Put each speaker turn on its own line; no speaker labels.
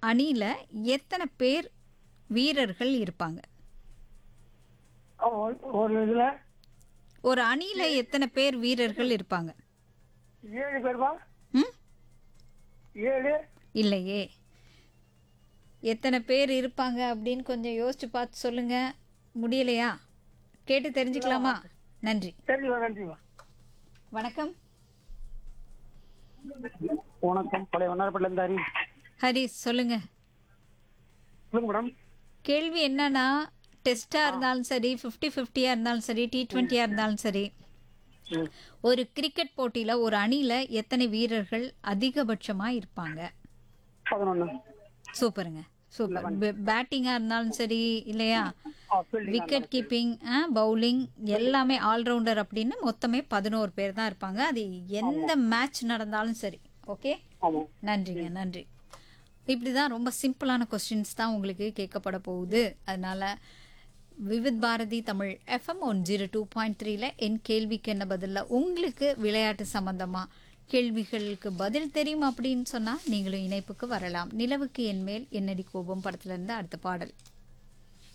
அணியில் எத்தனை பேர் வீரர்கள் இருப்பாங்க
ஒரு- ஒரு இதுல
ஒரு அணியில் எத்தனை பேர் வீரர்கள் இருப்பாங்க
ஏழு பேருமா
ம்
ஏழு
இல்லையே எத்தனை பேர் இருப்பாங்க அப்படின்னு கொஞ்சம் யோசிச்சு பார்த்து சொல்லுங்க முடியலையா கேட்டு தெரிஞ்சுக்கலாமா நன்றி
சரிம்மா நன்றிம்மா
வணக்கம்
வணக்கம் பழைய வண்ணாரப்பட்டில இருந்து ஹரி
ஹரி சொல்லுங்க
சொல்லுங்க மேடம்
கேள்வி என்னன்னா டெஸ்ட்டாக இருந்தாலும் சரி ஃபிஃப்டி ஃபிஃப்டியாக இருந்தாலும் சரி டி டுவெண்ட்டியாக இருந்தாலும் சரி
ம்.
ஒரு கிரிக்கெட் போட்டியில் ஒரு அணியில் எத்தனை வீரர்கள் அதிகபட்சமாக இருப்பாங்க
பதினொன்று
சூப்பருங்க சூப்பர் பேட்டிங்காக இருந்தாலும் சரி இல்லையா
ஆ fielding
wicket keeping bowling allrounder ஆல்ரவுண்டர் அப்படின்னு மொத்தமே பதினோரு பேர் தான் இருப்பாங்க அது எந்த மேட்ச் நடந்தாலும் சரி ஓகே
ஆமாம்
நன்றிங்க நன்றி இப்படி தான் ரொம்ப சிம்பிளான கொஸ்டின்ஸ் தான் உங்களுக்கு கேட்கப்பட போகுது அதனால Vividh Bharati Tamil FM one zero two point த்ரீல என் கேள்விக்கு என்ன பதில்ல உங்களுக்கு விளையாட்டு சம்பந்தமா கேள்விகளுக்கு பதில் தெரியும் அப்படின்னு சொன்னா நீங்களும் இணைப்புக்கு வரலாம் நிலவுக்கு என் மேல் என்னடி கோபம் படத்துல இருந்து அடுத்த பாடல்